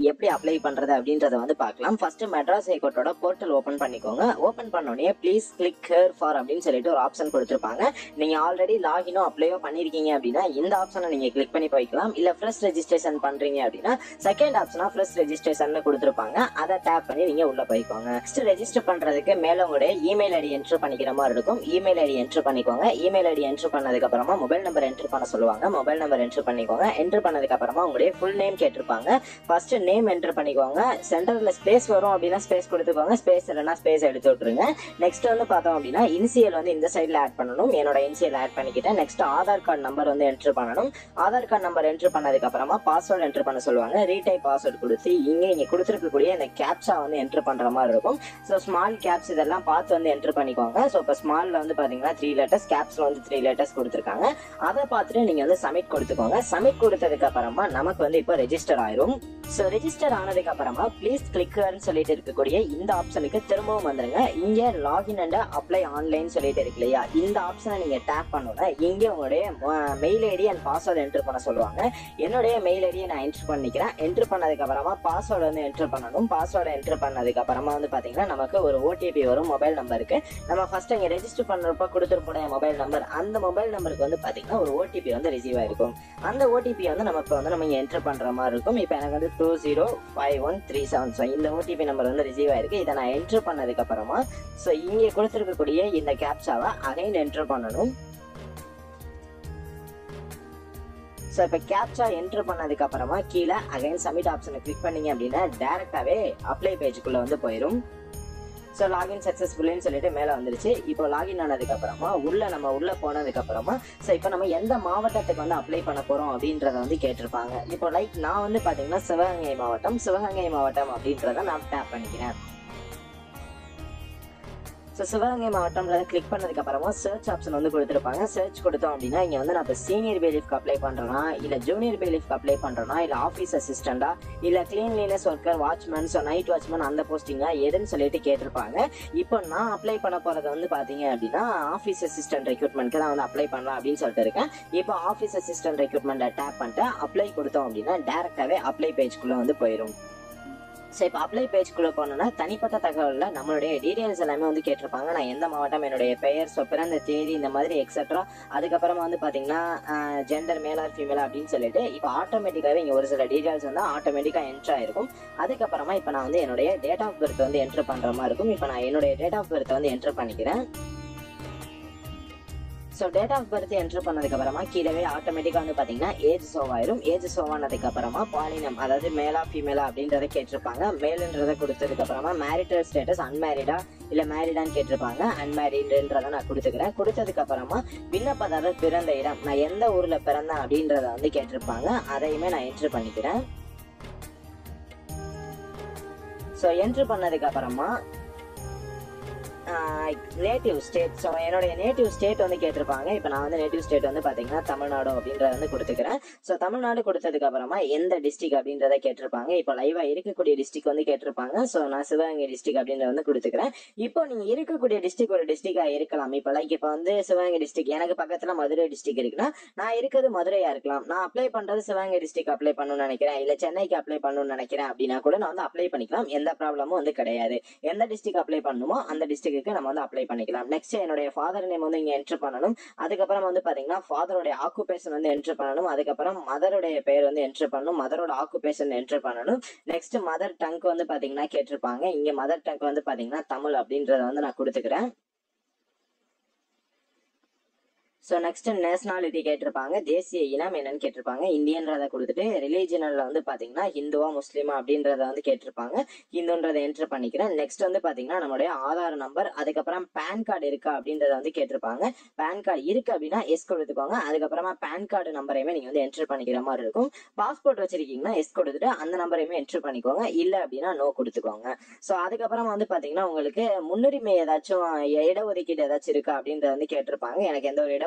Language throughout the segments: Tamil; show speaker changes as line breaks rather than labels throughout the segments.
எப்படி அப்ளை பண்றது அப்படின்றத வந்து பார்க்கலாம் ஃபர்ஸ்ட் மெட்ராஸ் ஹைகோர்ட்டோட போர்ட்டல் ஓபன் பண்ணிக்கோங்க ஓபன் பண்ணோடனே ப்ளீஸ் கிளிக் ஹேர் ஃபார் அப்படின்னு சொல்லிட்டு ஒரு ஆப்ஷன் கொடுத்துருப்பாங்க நீங்க ஆல்ரெடி லாகினோ அப்ளையோ பண்ணிருக்கீங்க அப்படின்னா இந்த ஆப்ஷனை நீங்க கிளிக் பண்ணி போய்க்கலாம் இல்ல ஃப்ரெஷ் ரெஜிஸ்ட்ரேஷன் பண்றீங்க அப்படின்னா செகண்ட் ஆப்ஷனா ஃப்ரெஷ் ரெஜிஸ்ட்ரேஷன் கொடுத்துருப்பாங்க அதை டேப் பண்ணி நீங்க உள்ள போய்க்கோங்க நெக்ஸ்ட் ரெஜிஸ்டர் பண்றதுக்கு மேல உங்களுடைய இமெயில் ஐடி என்ட்ரு பண்ணிக்கிற மாதிரி இருக்கும் இமெயில் ஐடி என்ட்ரு பண்ணிக்கோங்க இமெயில் ஐடி என்ட்ரு பண்ணதுக்கு அப்புறமா மொபைல் நம்பர் என்ட்ரு பண்ண சொல்லுவாங்க மொபைல் நம்பர் என்ட்ரு பண்ணிக்கோங்க என்ட்ரு பண்ணதுக்கு அப்புறமா உங்களுடைய ஃபுல் நேம் கேட்டிருப்பாங்க ஃபர்ஸ்ட் நேம் என்ட்ரு பண்ணிக்கோங்க சென்டர்ல ஸ்பேஸ் வரும் அப்படின்னா ஸ்பேஸ் கொடுத்துக்கோங்க ஸ்பேஸ் இல்லைன்னா ஸ்பேஸ் எடுத்து விட்டுருங்க நெக்ஸ்ட் வந்து பார்த்தோம் அப்படின்னா இனிஷியல் வந்து இந்த சைடில் ஆட் பண்ணணும் என்னோட இனிஷியல் ஆட் பண்ணிக்கிட்டேன் நெக்ஸ்ட் ஆதார் கார்டு நம்பர் வந்து என்ட்ரு பண்ணணும் ஆதார் கார்டு நம்பர் என்ட்ரு பண்ணதுக்கு அப்புறமா பாஸ்வேர்டு என்ட்ரு பண்ண சொல்லுவாங்க ரீடைப் பாஸ்வேர்டு கொடுத்து இங்கே இங்கே கொடுத்துருக்கக்கூடிய இந்த கேப்சா வந்து என்ட்ரு பண்ற மாதிரி இருக்கும் ஸோ ஸ்மால் கேப்ஸ் இதெல்லாம் பார்த்து வந்து என்ட்ரு பண்ணிக்கோங்க ஸோ இப்போ ஸ்மால்ல வந்து பார்த்தீங்கன்னா த்ரீ லெட்டர்ஸ் கேப்ஸ்ல வந்து த்ரீ லெட்டர்ஸ் கொடுத்துருக்காங்க அதை பார்த்துட்டு நீங்க வந்து சப்மிட் கொடுத்துக்கோங்க சப்மிட் கொடுத்ததுக்கு அப்புறமா நமக்கு வந்து இப்போ ரெஜிஸ்டர் ஆயிரும் ஸோ ரெஜிஸ்டர் ஆனதுக்கு அப்புறமா ப்ளீஸ் கிளிக்னு சொல்லிட்டு இருக்கக்கூடிய இந்த ஆப்ஷனுக்கு திரும்பவும் வந்துருங்க இங்க லாகின் அண்ட் அப்ளை ஆன்லைன் சொல்லிட்டு இருக்கு இல்லையா இந்த ஆப்ஷனை நீங்க டேப் பண்ணோட இங்க உங்களுடைய mail ID and password enter பண்ண சொல்லுவாங்க என்னுடைய மெயில் ஐடியை நான் என்டர் பண்ணிக்கிறேன் என்டர் பண்ணதுக்கு அப்புறமா பாஸ்வேர்டு வந்து என்டர் பண்ணணும் பாஸ்வேர்டு என்டர் பண்ணதுக்கு அப்புறமா வந்து பாத்தீங்கன்னா நமக்கு ஒரு ஓடிபி வரும் மொபைல் நம்பருக்கு நம்ம ஃபர்ஸ்ட் இங்க ரெஜிஸ்டர் பண்றப்ப கொடுத்துருப்போம் மொபைல் நம்பர் அந்த மொபைல் நம்பருக்கு வந்து பாத்தீங்கன்னா ஒரு ஓடிபி வந்து ரிசீவ் ஆயிருக்கும் அந்த ஓடிபி வந்து நமக்கு வந்து நம்ம என்டர் பண்ற மாதிரி இருக்கும் இப்போ எனக்கு வந்து two zero five one three seven so இந்த ஓடிபி நம்பர் வந்து ரிசீவ் ஆயிருக்கு இதை நான் என்டர் பண்ணதுக்கு அப்புறமா ஸோ இங்கே கொடுத்துருக்கக்கூடிய இந்த கேப்சாவை அகைன் என்டர் பண்ணணும் ஸோ இப்போ கேப்சா என்டர் பண்ணதுக்கு அப்புறமா கீழே அகைன் சப்மிட் ஆப்ஷனை கிளிக் பண்ணீங்க அப்படின்னா டேரெக்டாகவே அப்ளை பேஜுக்குள்ள வந்து போயிடும் ஸோ லாகின் சக்ஸஸ்ஃபுல்லுன்னு சொல்லிட்டு மேலே வந்துருச்சு இப்போ லாகின் ஆனதுக்கு அப்புறமா உள்ள நம்ம உள்ள போனதுக்கு அப்புறமா ஸோ இப்போ நம்ம எந்த மாவட்டத்துக்கு வந்து அப்ளை பண்ண போறோம் அப்படின்றத வந்து கேட்டிருப்பாங்க இப்போ லைக் நான் வந்து பார்த்தீங்கன்னா சிவகங்கை மாவட்டம் சிவகங்கை மாவட்டம் அப்படின்றத நான் டேப் பண்ணிக்கிறேன் ஸோ சிவகங்கை மாவட்டம்ல கிளிக் பண்ணதுக்கு அப்புறமா சர்ச் ஆப்ஷன் வந்து கொடுத்துருப்பாங்க சர்ச் கொடுத்தோம் அப்படின்னா இங்க வந்து நான் இப்போ சீனியர் பேலிஃப்க்கு அப்ளை பண்றேனா இல்ல ஜூனியர் பேலிஃப்க்கு அப்ளை பண்றேனா இல்ல ஆஃபீஸ் அசிஸ்டண்டா இல்ல cleanliness worker watchman so night watchman அந்த போஸ்டிங்கா எதுன்னு சொல்லிட்டு கேட்டிருப்பாங்க இப்போ நான் அப்ளை பண்ண போறது வந்து பாத்தீங்க அப்படின்னா ஆஃபீஸ் அசிஸ்டன்ட் ரெக்ரூட்மெண்ட்க்கு தான் வந்து அப்ளை பண்ணலாம் அப்படின்னு சொல்லிட்டு இருக்கேன் இப்போ ஆஃபீஸ் அசிஸ்டன்ட் ரெக்ரூட்மெண்ட் டேப் பண்ணிட்டு அப்ளை கொடுத்தோம் அப்படின்னா டேரக்டாவே அப்ளை பேஜ்க்குள்ள வந்து போயிடும் ஸோ இப்போ அப்ளை பேஜ்குள்ளே போனோம்னா தனிப்பட்ட தகவலில் நம்மளுடைய டீடைல்ஸ் எல்லாமே வந்து கேட்டிருப்பாங்க நான் எந்த மாவட்டம் என்னுடைய பெயர் ஸோ பிறந்த தேதி இந்த மாதிரி எக்ஸெட்ரா அதுக்கப்புறமா வந்து பார்த்தீங்கன்னா ஜெண்டர் மேலா ஃபீமேலா அப்படின்னு சொல்லிட்டு இப்போ ஆட்டோமேட்டிக்காகவே இங்கே ஒரு சில டீடைல்ஸ் வந்து ஆட்டோமேட்டிக்காக என்ட்ரு ஆயிருக்கும் அதுக்கப்புறமா இப்போ நான் வந்து என்னுடைய டேட் ஆஃப் பர்த் வந்து என்ட்ரு பண்ணுற மாதிரி இருக்கும் இப்போ நான் என்னுடைய டேட் ஆஃப் பர்த் வந்து என்ட்ரு பண்ணிக்கிறேன் so date of birth entry பண்ணதுக்கு அப்புறமா கீழவே ஆட்டோமேட்டிக்காக வந்து பார்த்தீங்கன்னா ஏஜ் ஷோ ஆயிரும் ஏஜ் ஷோ ஆனதுக்கு அப்புறமா பாலினம் அதாவது மேலா ஃபீமேலா அப்படின்றத கேட்டிருப்பாங்க மேலுன்றதை கொடுத்ததுக்கு அப்புறமா மேரிட்டல் ஸ்டேட்டஸ் அன்மேரிடா இல்ல மேரிடான்னு கேட்டிருப்பாங்க அன்மேரிடுன்றத நான் கொடுத்துக்கிறேன் கொடுத்ததுக்கு அப்புறமா விண்ணப்பதாரர் பிறந்த இடம் நான் எந்த ஊர்ல பிறந்தேன் அப்படின்றத வந்து கேட்டிருப்பாங்க அதையுமே நான் என்ட்ரு பண்ணிக்கிறேன் ஸோ என்ட்ரு பண்ணதுக்கு அப்புறமா நேட்டிவ் ஸ்டேட் ஸோ என்னுடைய நேட்டிவ் ஸ்டேட் வந்து கேட்டிருப்பாங்க இப்போ நான் வந்து நேட்டிவ் ஸ்டேட் வந்து பார்த்தீங்கன்னா தமிழ்நாடு அப்படின்றத வந்து கொடுத்துக்கிறேன் ஸோ தமிழ்நாடு கொடுத்ததுக்கு அப்புறமா எந்த டிஸ்ட்ரிக் அப்படின்றத கேட்டிருப்பாங்க இப்போ லைவா இருக்கக்கூடிய டிஸ்ட்ரிக் வந்து கேட்டிருப்பாங்க ஸோ நான் சிவகங்கை டிஸ்ட்ரிக் அப்படின்றத வந்து கொடுத்துக்கிறேன் இப்போ நீங்க இருக்கக்கூடிய டிஸ்ட்ரிக் ஒரு டிஸ்ட்ரிக்டா இருக்கலாம் இப்போ லைக் இப்போ வந்து சிவகங்கை டிஸ்ட்ரிக் எனக்கு பக்கத்துல மதுரை டிஸ்ட்ரிக் இருக்குன்னா நான் இருக்கிறது மதுரையா இருக்கலாம் நான் அப்ளை பண்றது சிவகங்கை டிஸ்ட்ரிக் அப்ளை பண்ணணும்னு நினைக்கிறேன் இல்ல சென்னைக்கு அப்ளை பண்ணணும்னு நினைக்கிறேன் அப்படின்னா கூட நான் வந்து அப்ளை பண்ணிக்கலாம் எந்த ப்ராப்ளமும் வந்து கிடையாது எந்த டிஸ்ட்ரிக் அப்ளை பண்ணணுமோ அந்த டிஸ்ட்ரிக்ட்டுக்கு நம்ம வந்து அப்ளை பண்ணிக்கலாம் நெக்ஸ்ட் என்னுடைய ஃபாதர் நேம் வந்து இங்க என்டர் பண்ணணும் அதுக்கப்புறம் வந்து பாத்தீங்கன்னா ஃபாதருடைய ஆக்குபேஷன் வந்து என்டர் பண்ணணும் அதுக்கப்புறம் மதருடைய பெயர் வந்து என்டர் பண்ணணும் மதரோட ஆக்குபேஷன் என்டர் பண்ணணும் நெக்ஸ்ட் மதர் டங்க் வந்து பாத்தீங்கன்னா கேட்டிருப்பாங்க இங்க மதர் டங்க் வந்து பாத்தீங்கன்னா தமிழ் அப்படின்றத வந்து நான் கொடுத்துக்கிறேன் ஸோ நெக்ஸ்ட் நேஷனாலிட்டி கேட்டிருப்பாங்க தேசிய இனம் என்னன்னு கேட்டிருப்பாங்க இந்தியன்றதை கொடுத்துட்டு ரிலீஜனல்ல வந்து பாத்தீங்கன்னா ஹிந்துவா முஸ்லீமா அப்படின்றத வந்து கேட்டிருப்பாங்க ஹிந்துன்றதை என்டர் பண்ணிக்கிறேன் நெக்ஸ்ட் வந்து பாத்தீங்கன்னா நம்மளுடைய ஆதார் நம்பர் அதுக்கப்புறம் பேன் கார்டு இருக்கா அப்படின்றத வந்து கேட்டிருப்பாங்க பேன் கார்டு இருக்கு அப்படின்னா எஸ் கொடுத்துக்கோங்க அதுக்கப்புறமா பேன் கார்டு நம்பரையுமே நீங்க வந்து என்டர் பண்ணிக்கிற மாதிரி இருக்கும் பாஸ்போர்ட் வச்சிருக்கீங்கன்னா எஸ் கொடுத்துட்டு அந்த நம்பரையுமே என்டர் பண்ணிக்கோங்க இல்ல அப்படின்னா நோ கொடுத்துக்கோங்க ஸோ அதுக்கப்புறமா வந்து பாத்தீங்கன்னா உங்களுக்கு முன்னுரிமை ஏதாச்சும் இடஒதுக்கீடு ஏதாச்சும் இருக்கா அப்படின்றத வந்து கேட்டிருப்பாங்க எனக்கு எந்த ஒரு இடஒதுக்கீடு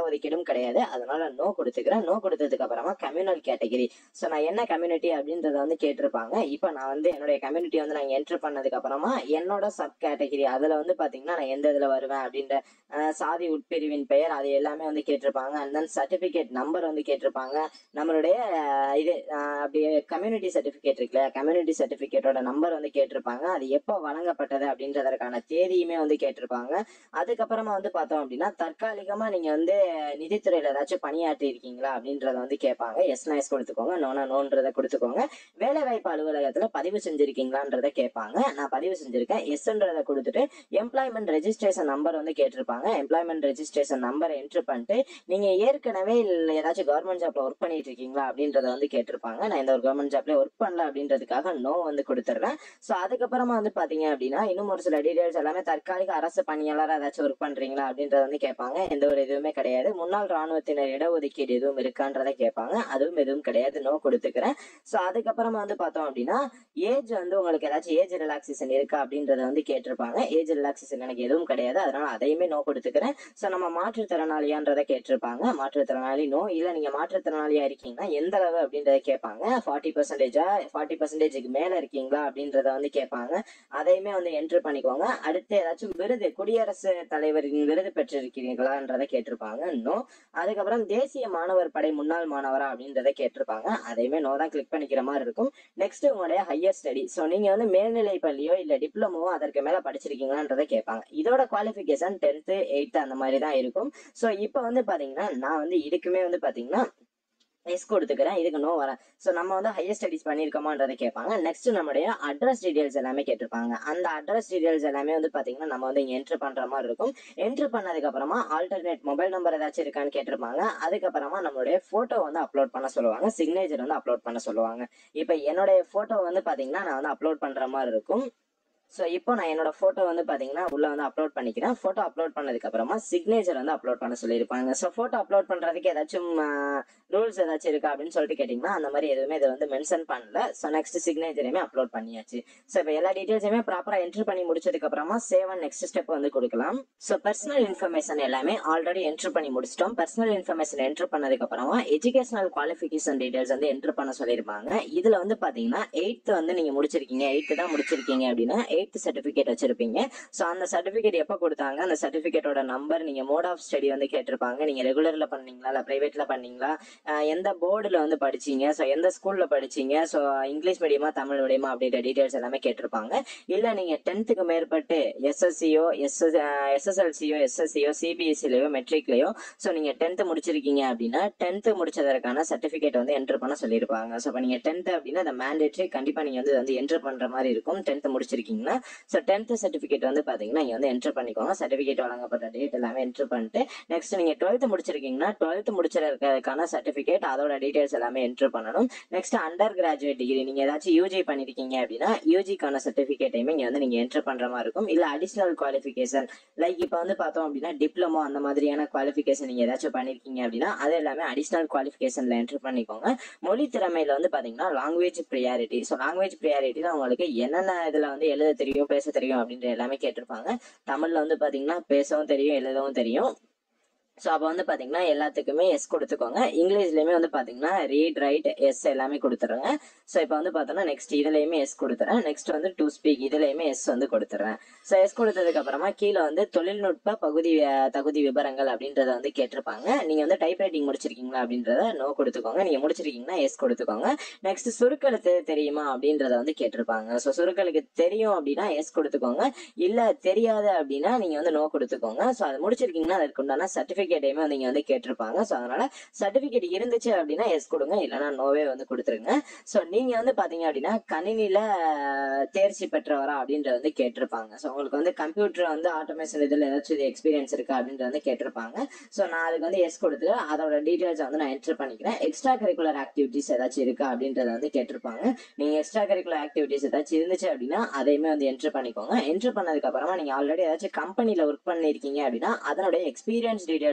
இடஒதுக்கீடும் கிடையாது அதனால நோ கொடுத்துக்கிறேன் நோ கொடுத்ததுக்கு அப்புறமா கம்யூனல் கேட்டகரி ஸோ நான் என்ன கம்யூனிட்டி அப்படின்றத வந்து கேட்டிருப்பாங்க இப்போ நான் வந்து என்னுடைய கம்யூனிட்டி வந்து நான் என்ட்ரு பண்ணதுக்கு அப்புறமா என்னோட சப் கேட்டகரி அதுல வந்து பாத்தீங்கன்னா நான் எந்த இதுல வருவேன் அப்படின்ற அஹ், சாதி உட்பிரிவின் பெயர் அது எல்லாமே வந்து கேட்டிருப்பாங்க அண்ட் தென் சர்டிபிகேட் நம்பர் வந்து கேட்டிருப்பாங்க நம்மளுடைய அஹ், இது அஹ், அப்படியே கம்யூனிட்டி சர்டிபிகேட் இருக்குல்ல கம்யூனிட்டி சர்டிபிகேட்டோட நம்பர் வந்து கேட்டிருப்பாங்க அது எப்போ வழங்கப்பட்டது அப்படின்றதற்கான தேதியுமே வந்து கேட்டிருப்பாங்க அதுக்கப்புறமா வந்து பார்த்தோம் அப்படின்னா தற்காலிகமா நீங்க வந்து நிதித்துறையில ஏதாச்சும் பணியாற்றி இருக்கீங்களா அப்படின்றத வந்து கேட்பாங்க எஸ் எஸ் கொடுத்துக்கோங்க நோனா நோன்றத கொடுத்துக்கோங்க வேலை வாய்ப்பு அலுவலகத்துல பதிவு செஞ்சிருக்கீங்களான்றத கேட்பாங்க நான் பதிவு செஞ்சிருக்கேன் எஸ்ன்றத கொடுத்துட்டு எம்ப்ளாய்மெண்ட் ரெஜிஸ்ட்ரேஷன் நம்பர் வந்து கேட்டிருப்பாங்க எம்ப்ளாய்மெண்ட் ரெஜிஸ்ட்ரேஷன் நம்பரை என்ட்ரு பண்ணிட்டு நீங்க ஏற்கனவே இல்ல ஏதாச்சும் கவர்மெண்ட் ஜாப்ல ஒர்க் பண்ணிட்டு இருக்கீங்களா அப்படின்றத வந்து கேட்டிருப்பாங்க நான் இந்த ஒரு கவர்மெண்ட் ஜாப்ல ஒர்க் பண்ணல அப்படின்றதுக்காக நோ வந்து கொடுத்துட்றேன் ஸோ அதுக்கப்புறமா வந்து பாத்தீங்க அப்படின்னா இன்னும் ஒரு சில டீடைல்ஸ் எல்லாமே தற்காலிக அரசு பணியாளர் ஏதாச்சும் ஒர்க் பண்றீங்களா அப்படின்றத வந்து கேட்பாங்க எந்த ஒரு இதுவுமே கிடையாது முன்னாள் ராணுவத்தினர் இடஒதுக்கீடு எதுவும் இருக்கான்றத கேட்பாங்க அதுவும் எதுவும் கிடையாது நோ கொடுத்துக்கிறேன் ஸோ அதுக்கப்புறமா வந்து பார்த்தோம் அப்படின்னா ஏஜ் வந்து உங்களுக்கு ஏதாச்சும் ஏஜ் ரிலாக்ஸேஷன் இருக்கா அப்படின்றத வந்து கேட்டிருப்பாங்க ஏஜ் ரிலாக்ஸேஷன் எனக்கு எதுவும் கிடையாது அதனால அதையுமே நோ கொடுத்துக்கிறேன் ஸோ நம்ம மாற்றுத்திறனாளியான்றத கேட்டிருப்பாங்க மாற்றுத்திறனாளி நோ இல்ல நீங்க மாற்றுத்திறனாளியா இருக்கீங்கன்னா எந்த அளவு அப்படின்றத கேட்பாங்க ஃபார்ட்டி பர்சன்டேஜா ஃபார்ட்டி பர்சன்டேஜுக்கு மேல இருக்கீங்களா அப்படின்றத வந்து கேட்பாங்க அதையுமே வந்து என்ட்ரு பண்ணிக்கோங்க அடுத்து ஏதாச்சும் விருது குடியரசு தலைவரின் விருது பெற்றிருக்கிறீங்களான்றத கேட்டிருப்பாங்க நோ அதுக்கப்புறம் தேசிய மாணவர் படை முன்னாள் மாணவரா அப்படின்றத கேட்டிருப்பாங்க அதையுமே நோ தான் கிளிக் பண்ணிக்கிற மாதிரி இருக்கும் நெக்ஸ்ட் உங்களுடைய ஹையர் ஸ்டடி ஸோ நீங்க வந்து மேல்நிலை பள்ளியோ இல்ல டிப்ளமோவோ அதற்கு மேல படிச்சிருக்கீங்களான்றத கேட்பாங்க இதோட குவாலிஃபிகேஷன் டென்த்து எயித்து அந்த மாதிரி தான் இருக்கும் ஸோ இப்போ வந்து பாத்தீங்கன்னா நான் வந்து இதுக்குமே வந்து பாத்தீங்கன்னா எஸ் கொடுத்துக்கிறேன் இதுக்கு நோ வரேன் ஸோ நம்ம வந்து ஹையர் ஸ்டடிஸ் பண்ணியிருக்கோமான்றதை கேட்பாங்க நெக்ஸ்ட் நம்மளுடைய அட்ரஸ் டீடைல்ஸ் எல்லாமே கேட்டிருப்பாங்க அந்த அட்ரஸ் டீடைல்ஸ் எல்லாமே வந்து பாத்தீங்கன்னா நம்ம வந்து இங்க என்ட்ரு பண்ற மாதிரி இருக்கும் என்ட்ரு பண்ணதுக்கு அப்புறமா ஆல்டர்னேட் மொபைல் நம்பர் ஏதாச்சும் இருக்கான்னு கேட்டிருப்பாங்க அதுக்கப்புறமா நம்மளுடைய போட்டோ வந்து அப்லோட் பண்ண சொல்லுவாங்க சிக்னேச்சர் வந்து அப்லோட் பண்ண சொல்லுவாங்க இப்போ என்னுடைய போட்டோ வந்து பாத்தீங்கன்னா நான் வந்து அப்லோட் பண்ற மாதிரி இருக்கும் ஸோ இப்போ நான் என்னோட ஃபோட்டோ வந்து பார்த்தீங்கன்னா உள்ள வந்து அப்லோட் பண்ணிக்கிறேன் ஃபோட்டோ அப்லோட் பண்ணதுக்கு அப்புறமா சிக்னேச்சர் வந்து அப்லோட் பண்ண சொல்லியிருப்பாங்க ஸோ ஃபோட்டோ அப்லோட் பண்ணுறதுக்கு ஏதாச்சும் ரூல்ஸ் ஏதாச்சும் இருக்கா அப்படின்னு சொல்லிட்டு கேட்டிங்கன்னா அந்த மாதிரி எதுவுமே இதை வந்து மென்ஷன் பண்ணல ஸோ நெக்ஸ்ட் சிக்னேச்சரையுமே அப்லோட் பண்ணியாச்சு ஸோ இப்போ எல்லா டீட்டெயில்ஸுமே ப்ராப்பராக என்ட்ரு பண்ணி முடிச்சதுக்கு அப்புறமா சேவ் அண்ட் நெக்ஸ்ட் ஸ்டெப் வந்து கொடுக்கலாம் ஸோ பர்சனல் இன்ஃபர்மேஷன் எல்லாமே ஆல்ரெடி என்ட்ரு பண்ணி முடிச்சிட்டோம் பர்சனல் இன்ஃபர்மேஷன் என்ட்ரு பண்ணதுக்கு அப்புறமா எஜுகேஷனல் குவாலிஃபிகேஷன் டீடைல்ஸ் வந்து என்ட்ரு பண்ண சொல்லியிருப்பாங்க இதுல வந்து பாத்தீங்கன்னா எயித்து வந்து நீங்க முடிச்சிருக்கீங்க எயித்து தான் முடிச்சிருக்கீங்க அப்படின்னா எயித்து சர்டிபிகேட் வச்சிருப்பீங்க ஸோ அந்த சர்டிபிகேட் எப்போ கொடுத்தாங்க அந்த சர்டிபிகேட்டோட நம்பர் நீங்க மோட் ஆஃப் ஸ்டடி வந்து கேட்டிருப்பாங்க நீங்க ரெகுலர்ல பண்ணீங்களா இல்ல பிரைவேட்ல பண்ணீங்களா அஹ் எந்த போர்டுல வந்து படிச்சீங்க ஸோ எந்த ஸ்கூல்ல படிச்சீங்க ஸோ இங்கிலீஷ் மீடியமா தமிழ் மீடியமா அப்படின்ற டீடைல்ஸ் எல்லாமே கேட்டிருப்பாங்க இல்ல நீங்க டென்த்துக்கு மேற்பட்டு எஸ்எஸ்சியோ எஸ் எஸ்எஸ்எல்சியோ எஸ்எஸ்சியோ சிபிஎஸ்சிலையோ மெட்ரிக்லயோ ஸோ நீங்க டென்த் முடிச்சிருக்கீங்க அப்படின்னா டென்த் முடிச்சதற்கான சர்டிபிகேட் வந்து என்டர் பண்ண சொல்லியிருப்பாங்க ஸோ இப்போ நீங்க டென்த் அப்படின்னா அந்த மேண்டேட்ரி கண்டிப்பா நீங்க வந்து வந்து என்டர் பண்ற மாதிரி இருக்கும் டென்த் முடிச்சிருக்கீங்கன்னா ஸோ டென்த் சர்டிபிகேட் வந்து பாத்தீங்கன்னா நீங்க வந்து என்டர் பண்ணிக்கோங்க சர்டிபிகேட் வழங்கப்பட்ட டேட் எல்லாமே என்டர் பண்ணிட்டு நெக்ஸ்ட் நீங்க டுவெல்த் முடிச்சிருக்கீங்கன்னா டுவெல்த் முடிச்சிருக்கிறதுக்கான சர்டிபிகேட் அதோட டீடைல்ஸ் எல்லாமே என்டர் பண்ணணும் நெக்ஸ்ட் அண்டர் கிராஜுவேட் டிகிரி நீங்க ஏதாச்சும் யூஜி பண்ணிருக்கீங்க அப்படின்னா யூஜிக்கான சர்டிபிகேட்டையுமே இங்க வந்து நீங்க என்டர் பண்ற மாதிரி இருக்கும் இல்ல அடிஷனல் குவாலிஃபிகேஷன் லைக் இப்போ வந்து பார்த்தோம் அப்படின்னா டிப்ளமோ அந்த மாதிரியான குவாலிஃபிகேஷன் நீங்க ஏதாச்சும் பண்ணிருக்கீங்க அப்படின்னா அது எல்லாமே அடிஷனல் குவாலிஃபிகேஷன்ல என்டர் பண்ணிக்கோங்க மொழி திறமையில வந்து பாத்தீங்கன்னா language priority so language priority தான் உங்களுக்கு என்னென்ன இதுல வந்து எழுத தெரியும் பேச தெரியும் அப்படின்ற எல்லாமே கேட்டிருப்பாங்க தமிழ்ல வந்து பாத்தீங்கன்னா பேசவும் தெரியும் எழுதவும் தெரியும் ஸோ அப்போ வந்து பார்த்தீங்கன்னா எல்லாத்துக்குமே எஸ் கொடுத்துக்கோங்க இங்கிலீஷ்லையுமே வந்து பார்த்தீங்கன்னா ரீட் ரைட் எஸ் எல்லாமே கொடுத்துருங்க ஸோ இப்போ வந்து பார்த்தோன்னா நெக்ஸ்ட் இதுலையுமே எஸ் கொடுத்துறேன் நெக்ஸ்ட் வந்து டு ஸ்பீக் இதுலையுமே எஸ் வந்து கொடுத்துறேன் ஸோ எஸ் கொடுத்ததுக்கு அப்புறமா கீழே வந்து தொழில்நுட்ப பகுதி அஹ், தகுதி விவரங்கள் அப்படின்றத வந்து கேட்டிருப்பாங்க நீங்க வந்து டைப் ரைட்டிங் முடிச்சிருக்கீங்களா அப்படின்றத நோ கொடுத்துக்கோங்க நீங்க முடிச்சிருக்கீங்கன்னா எஸ் கொடுத்துக்கோங்க நெக்ஸ்ட் சுருக்கெழுத்து தெரியுமா அப்படின்றத வந்து கேட்டிருப்பாங்க ஸோ சுருக்கெழுத்து தெரியும் அப்படின்னா எஸ் கொடுத்துக்கோங்க இல்ல தெரியாது அப்படின்னா நீங்க வந்து நோ கொடுத்துக்கோங்க ஸோ அது முடிச்சிருக்கீங்கன்னா அதற்கு உண்டான சர்டிபிகேட்டையுமே வந்து நீங்க வந்து கேட்டிருப்பாங்க ஸோ அதனால சர்டிபிகேட் இருந்துச்சு அப்படின்னா எஸ் கொடுங்க இல்லைன்னா நோவே வந்து கொடுத்துருங்க ஸோ நீங்க வந்து பாத்தீங்க அப்படின்னா கணினில அஹ், தேர்ச்சி பெற்றவரா அப்படின்றத வந்து கேட்டிருப்பாங்க ஸோ உங்களுக்கு வந்து கம்ப்யூட்டர் வந்து ஆட்டோமேஷன் இதுல ஏதாச்சும் இது எக்ஸ்பீரியன்ஸ் இருக்கா அப்படின்றத வந்து கேட்டிருப்பாங்க ஸோ நான் அதுக்கு வந்து எஸ் கொடுத்து அதோட டீடைல்ஸ் வந்து நான் என்டர் பண்ணிக்கிறேன் எக்ஸ்ட்ரா கரிக்குலர் ஆக்டிவிட்டிஸ் ஏதாச்சும் இருக்கா அப்படின்றத வந்து கேட்டிருப்பாங்க நீங்க எக்ஸ்ட்ரா கரிக்குலர் ஆக்டிவிட்டிஸ் ஏதாச்சும் இருந்துச்சு அப்படின்னா அதையுமே வந்து என்டர் பண்ணிக்கோங்க என்டர் பண்ணதுக்கு அப்புறமா நீங்க ஆல்ரெடி ஏதாச்சும் கம்பெனில ஒர்க் பண்ணிருக்கீங்க அப்படின்னா அதனுடைய எக்ஸ்பீரியன்ஸ் டீடைல்ஸ்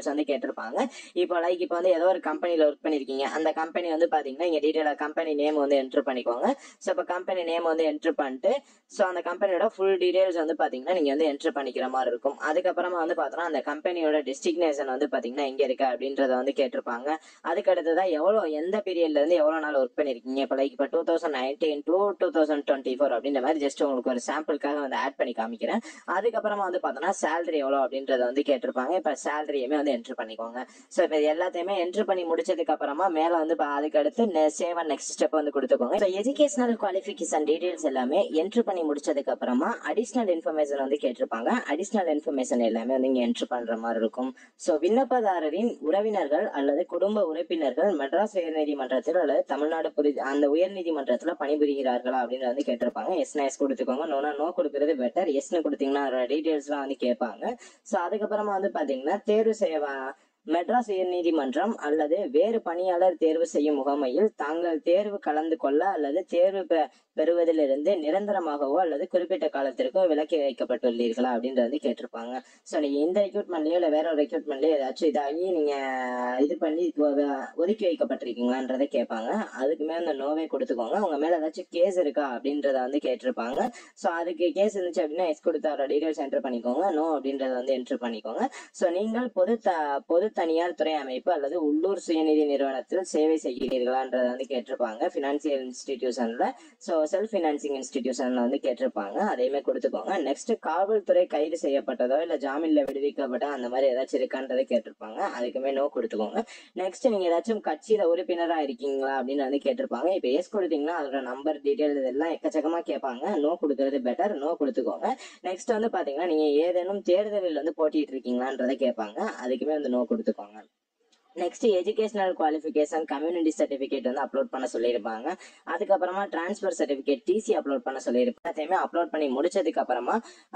டீடைல்ஸ் வந்து கேட்டிருப்பாங்க இப்போ லைக் இப்போ வந்து ஏதோ ஒரு கம்பெனியில் ஒர்க் பண்ணியிருக்கீங்க அந்த கம்பெனி வந்து பார்த்தீங்கன்னா இங்கே டீட்டெயிலாக கம்பெனி நேம் வந்து என்ட்ரு பண்ணிக்கோங்க ஸோ இப்போ கம்பெனி நேம் வந்து என்ட்ரு பண்ணிட்டு ஸோ அந்த கம்பெனியோட ஃபுல் டீடைல்ஸ் வந்து பார்த்தீங்கன்னா நீங்கள் வந்து என்ட்ரு பண்ணிக்கிற மாதிரி இருக்கும் அதுக்கப்புறமா வந்து பார்த்தோன்னா அந்த கம்பெனியோட டிஸ்டிக்னேஷன் வந்து பார்த்தீங்கன்னா எங்கே இருக்கு அப்படின்றத வந்து கேட்டிருப்பாங்க அதுக்கு அடுத்ததான் எவ்வளோ எந்த பீரியட்ல இருந்து எவ்வளோ நாள் ஒர்க் பண்ணியிருக்கீங்க இப்போ லைக் இப்போ two thousand nineteen to two thousand twenty four அப்படின்ற மாதிரி ஜஸ்ட் உங்களுக்கு ஒரு சாம்பிளுக்காக வந்து ஆட் பண்ணி காமிக்கிறேன் அதுக்கப்புறமா வந்து பார்த்தோன்னா சேலரி எவ்வளோ அப்படின்றத வந்து கேட்டிருப்பாங்க இப்போ சேலரியுமே வந்து என்ட்ரு பண்ணிக்கோங்க ஸோ இப்போ இது எல்லாத்தையுமே என்ட்ரு பண்ணி முடிச்சதுக்கு அப்புறமா மேலே வந்து இப்போ அதுக்கு அடுத்து சேவ் அண்ட் நெக்ஸ்ட் ஸ்டெப் வந்து கொடுத்துக்கோங்க ஸோ எஜுகேஷனல் குவாலிஃபிகேஷன் டீடைல்ஸ் எல்லாமே என்ட்ரு பண்ணி முடிச்சதுக்கு அப்புறமா அடிஷ்னல் இன்ஃபர்மேஷன் வந்து கேட்டிருப்பாங்க அடிஷ்னல் இன்ஃபர்மேஷன் எல்லாமே வந்து இங்கே என்ட்ரு பண்ற மாதிரி இருக்கும் ஸோ விண்ணப்பதாரரின் உறவினர்கள் அல்லது குடும்ப உறுப்பினர்கள் மெட்ராஸ் உயர்நீதிமன்றத்தில் அல்லது தமிழ்நாடு புரி அந்த உயர்நீதிமன்றத்தில் பணிபுரிகிறார்களா அப்படின்னு வந்து கேட்டிருப்பாங்க எஸ்னா எஸ் கொடுத்துக்கோங்க நோனா நோ கொடுக்கறது பெட்டர் எஸ்னு கொடுத்தீங்கன்னா அதோட டீடைல்ஸ்லாம் வந்து கேட்பாங்க ஸோ அதுக்கப்புறமா வந்து பார்த்தீங்கன்னா தேர்வு செய்ய மெட்ராஸ் உயர்நீதிமன்றம் அல்லது வேறு பணியாளர் தேர்வு செய்யும் முகமையில் தாங்கள் தேர்வு கலந்து கொள்ள அல்லது தேர்வு பெ- பெறுவதிலிருந்து நிரந்தரமாகவோ அல்லது குறிப்பிட்ட காலத்திற்கோ விலக்கி வைக்கப்பட்டுள்ளீர்களா அப்படின்றத வந்து கேட்டிருப்பாங்க ஸோ நீங்க இந்த ரெக்ரூட்மெண்ட்லயோ இல்லை வேற ஒரு ரெக்ரூட்மெண்ட்லயோ ஏதாச்சும் இதாகி நீங்க இது பண்ணி ஒ- ஒ- ஒதுக்கி வைக்கப்பட்டிருக்கீங்களான்றதை கேட்பாங்க அதுக்குமே அந்த நோவே கொடுத்துக்கோங்க உங்க மேல ஏதாச்சும் கேஸ் இருக்கா அப்படின்றத வந்து கேட்டிருப்பாங்க ஸோ அதுக்கு கேஸ் இருந்துச்சு அப்படின்னா எஸ் கொடுத்தாரோட டீடைல்ஸ் என்டர் பண்ணிக்கோங்க நோ அப்படின்றத வந்து என்டர் பண்ணிக்கோங்க ஸோ நீங்கள் பொது த பொது தனியார் துறை அமைப்பு அல்லது உள்ளூர் சுயநிதி நிறுவனத்தில் சேவை செய்கிறீர்களான்றத வந்து கேட்டிருப்பாங்க ஃபினான்சியல் இன்ஸ்டிடியூஷன்ல ஸோ செல்ஃப் ஃபினான்சிங் இன்ஸ்டிடியூஷன்ல வந்து கேட்டிருப்பாங்க அதையுமே கொடுத்துக்கோங்க நெக்ஸ்ட் காவல்துறை கைது செய்யப்பட்டதோ இல்லை ஜாமீன்ல விடுவிக்கப்பட்ட அந்த மாதிரி ஏதாச்சும் இருக்கான்றதை கேட்டிருப்பாங்க அதுக்குமே நோ கொடுத்துக்கோங்க நெக்ஸ்ட் நீங்க ஏதாச்சும் கட்சியில உறுப்பினரா இருக்கீங்களா அப்படின்னு வந்து கேட்டிருப்பாங்க இப்போ எஸ் கொடுத்தீங்கன்னா அதோட நம்பர் டீடைல் இதெல்லாம் எக்கச்சக்கமா கேட்பாங்க நோ கொடுக்கறது பெட்டர் நோ கொடுத்துக்கோங்க நெக்ஸ்ட் வந்து பாத்தீங்கன்னா நீங்க ஏதேனும் தேர்தலில் வந்து போட்டிட்டு இருக்கீங்களான்றதை கேட்பாங்க அதுக்குமே வந்து நோ கொடுத்துக்கோங்க next educational qualification community certificate வந்து அப்லோட் பண்ண சொல்லியிருப்பாங்க அதுக்கப்புறமா டிரான்ஸ்ஃபர் சர்டிஃபிகேட் டிசி அப்லோட் பண்ண சொல்லியிருப்பாங்க எல்லாத்தையுமே அப்லோட் பண்ணி முடிச்சதுக்கு அப்புறமா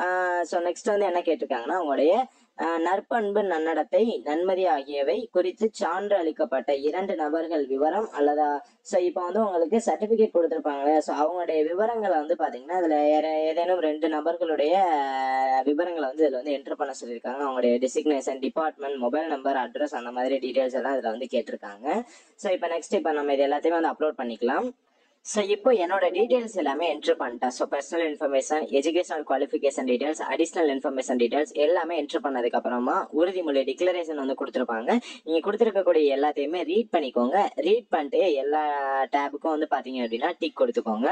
ஸோ நெக்ஸ்ட் வந்து என்ன கேட்டிருக்காங்கன்னா உங்களுடைய ஆஹ் நற்பண்பு நன்னடத்தை நன்மதி ஆகியவை குறித்து சான்று அளிக்கப்பட்ட இரண்டு நபர்கள் விவரம் அல்லதா ஸோ இப்போ வந்து உங்களுக்கு சர்டிஃபிகேட் கொடுத்துருப்பாங்க ஸோ அவங்களுடைய விவரங்களை வந்து பார்த்தீங்கன்னா அதில் ஏதேனும் ரெண்டு நபர்களுடைய ஆஹ் விவரங்களை வந்து இதில் வந்து என்டர் பண்ண சொல்லியிருக்காங்க அவங்களுடைய designation department mobile number address அந்த மாதிரி டீட்டெயில்ஸ் எல்லாம் இதில் வந்து கேட்டிருக்காங்க ஸோ இப்போ நெக்ஸ்ட் இப்போ நம்ம இது எல்லாத்தையுமே வந்து அப்லோட் பண்ணிக்கலாம் ஸோ இப்போ என்னோட டீடைல்ஸ் எல்லாமே என்ட்ரு பண்ணிட்டேன் so personal information educational qualification details additional information details எல்லாமே என்ட்ரு பண்ணதுக்கு அப்புறமா உறுதிமொழி டிக்ளரேஷன் வந்து கொடுத்துருப்பாங்க நீங்க கொடுத்துருக்கக்கூடிய எல்லாத்தையுமே ரீட் பண்ணிக்கோங்க ரீட் பண்ணிட்டு எல்லா டேபுக்கும் வந்து பாத்தீங்க அப்படின்னா டிக் கொடுத்துக்கோங்க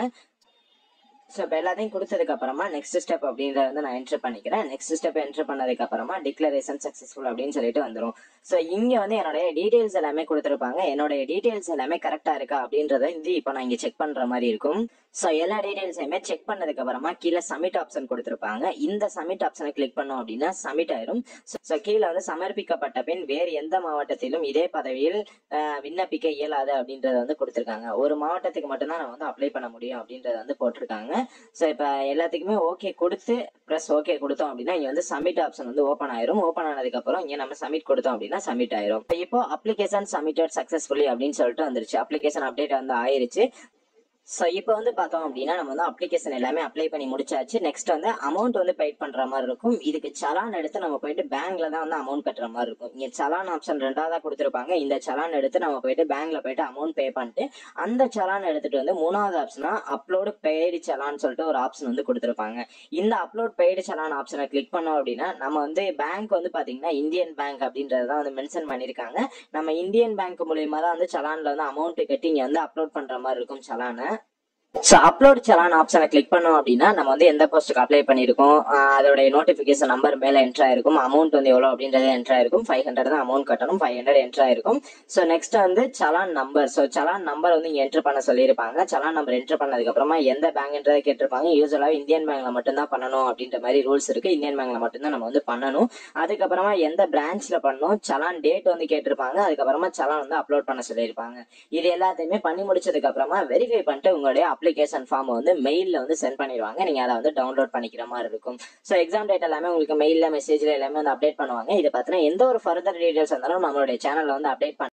ஸோ இப்போ எல்லாத்தையும் கொடுத்ததுக்கு அப்புறமா நெக்ஸ்ட் ஸ்டெப் அப்படின்றத வந்து நான் என்ட்ரு பண்ணிக்கிறேன் நெக்ஸ்ட் ஸ்டெப் என்ட்ரு பண்ணதுக்கு அப்புறமா டிக்ளரேஷன் சக்ஸஸ்ஃபுல் அப்படின்னு சொல்லிட்டு வந்துடும் ஸோ இங்கே வந்து என்னுடைய டீடைல்ஸ் எல்லாமே கொடுத்துருப்பாங்க என்னுடைய டீடைல்ஸ் எல்லாமே கரெக்டாக இருக்கா அப்படின்றத வந்து இப்போ நான் இங்கே செக் பண்ணுற மாதிரி இருக்கும் ஸோ எல்லா டீடைல்ஸையுமே செக் பண்ணதுக்கு அப்புறமா கீழே சப்மிட் ஆப்ஷன் கொடுத்துருப்பாங்க இந்த சப்மிட் ஆப்ஷனை கிளிக் பண்ணோம் அப்படின்னா சப்மிட் ஆயிரும் ஸோ கீழே வந்து சமர்ப்பிக்கப்பட்ட பின் வேறு எந்த மாவட்டத்திலும் இதே பதவியில் அஹ், விண்ணப்பிக்க இயலாது அப்படின்றத வந்து கொடுத்துருக்காங்க ஒரு மாவட்டத்துக்கு மட்டும்தான் நம்ம வந்து அப்ளை பண்ண முடியும் அப்படின்றத வந்து போட்டிருக்காங்க ஸோ இப்போ எல்லாத்துக்குமே ஓகே கொடுத்து ப்ளஸ் ஓகே கொடுத்தோம் அப்படின்னா இங்கே வந்து சப்மிட் ஆப்ஷன் வந்து ஓப்பன் ஆயிரும் ஓப்பன் ஆனதுக்கப்புறம் இங்கே நம்ம சப்மிட் கொடுத்தோம் அப்படின்னா சப்மிட் ஆயிரும் இப்போ அப்ளிகேஷன் சப்மிட்டட் சக்ஸஸ்ஃபுல்லி அப்படின்னு சொல்லிட்டு வந்துருச்சு அப்ளிகேஷன் அப்டேட் வந்து ஆயிருச்சு ஸோ இப்போ வந்து பார்த்தோம் அப்படின்னா நம்ம வந்து அப்ளிகேஷன் எல்லாமே அப்ளை பண்ணி முடிச்சாச்சு நெக்ஸ்ட் வந்து அமௌண்ட் வந்து பெய்ட் பண்ற மாதிரி இருக்கும் இதுக்கு சலான் எடுத்து நம்ம போயிட்டு பேங்க்ல தான் வந்து அமௌண்ட் கட்டுற மாதிரி இருக்கும் இங்க சலான் ஆப்ஷன் ரெண்டாவதா கொடுத்துருப்பாங்க இந்த சலான் எடுத்து நம்ம போயிட்டு பேங்க்ல போயிட்டு அமௌண்ட் பே பண்ணிட்டு அந்த சலான் எடுத்துட்டு வந்து மூணாவது ஆப்ஷனா அப்லோடு பெய்டு சலான் சொல்லிட்டு ஒரு ஆப்ஷன் வந்து கொடுத்துருப்பாங்க இந்த அப்லோட் பெய்டு சலான் ஆப்ஷனை கிளிக் பண்ணோம் அப்படின்னா நம்ம வந்து பேங்க் வந்து பாத்தீங்கன்னா இந்தியன் பேங்க் அப்படின்றத தான் வந்து மென்ஷன் பண்ணிருக்காங்க நம்ம இந்தியன் பேங்க் மூலியமா தான் வந்து சலான்ல வந்து அமௌண்ட் கட்டி இங்க வந்து அப்லோட் பண்ற மாதிரி இருக்கும் சலானை ஸோ அப்லோட் சலான் ஆப்ஷனை கிளிக் பண்ணோம் அப்படின்னா நம்ம வந்து எந்த போஸ்ட்டுக்கு அப்ளை பண்ணியிருக்கோம் ஆஹ் அதோடைய நோட்டிஃபிகேஷன் நம்பர் மேலே என்ட்ரு ஆயிருக்கும் அமௌண்ட் வந்து எவ்வளோ அப்படின்றது என்ட்ரு ஆயிருக்கும் ஃபைவ் ஹண்ட்ரட் தான் அமௌண்ட் கட்டணும் ஃபைவ் ஹண்ட்ரட் என்ட்ரு ஆயிருக்கும் ஸோ நெக்ஸ்ட் வந்து challan number so challan number வந்து இங்கே என்ட்ரு பண்ண சொல்லியிருப்பாங்க சலான் நம்பர் என்ட்ரு பண்ணதுக்கப்புறமா எந்த பேங்க்ன்றதை கேட்டிருப்பாங்க யூஸ்வலாக இந்தியன் பேங்க்ல மட்டும்தான் பண்ணணும் அப்படின்ற மாதிரி ரூல்ஸ் இருக்கு இந்தியன் பேங்க்ல மட்டும்தான் நம்ம வந்து பண்ணணும் அதுக்கப்புறமா எந்த பிரான்ச்ல பண்ணணும் சலான் டேட் வந்து கேட்டிருப்பாங்க அதுக்கப்புறமா சலான் வந்து அப்லோட் பண்ண சொல்லியிருப்பாங்க இது எல்லாத்தையுமே பண்ணி முடிச்சதுக்கு அப்புறமா வெரிஃபை பண்ணிட்டு உங்களுடைய அப்ளிகேஷன் ஃபார்ம் வந்து மெயில்ல வந்து சென்ட் பண்ணிடுவாங்க நீங்க அதை வந்து டவுன்லோட் பண்ணிக்கிற மாதிரி இருக்கும் ஸோ எக்ஸாம் டேட் எல்லாமே உங்களுக்கு மெயில்ல மெசேஜ்ல எல்லாமே வந்து அப்டேட் பண்ணுவாங்க இதை பத்தின எந்த ஒரு ஃபர்தர் டீடைல்ஸ் இருந்தாலும் நம்மளுடைய சேனல்ல வந்து அப்டேட்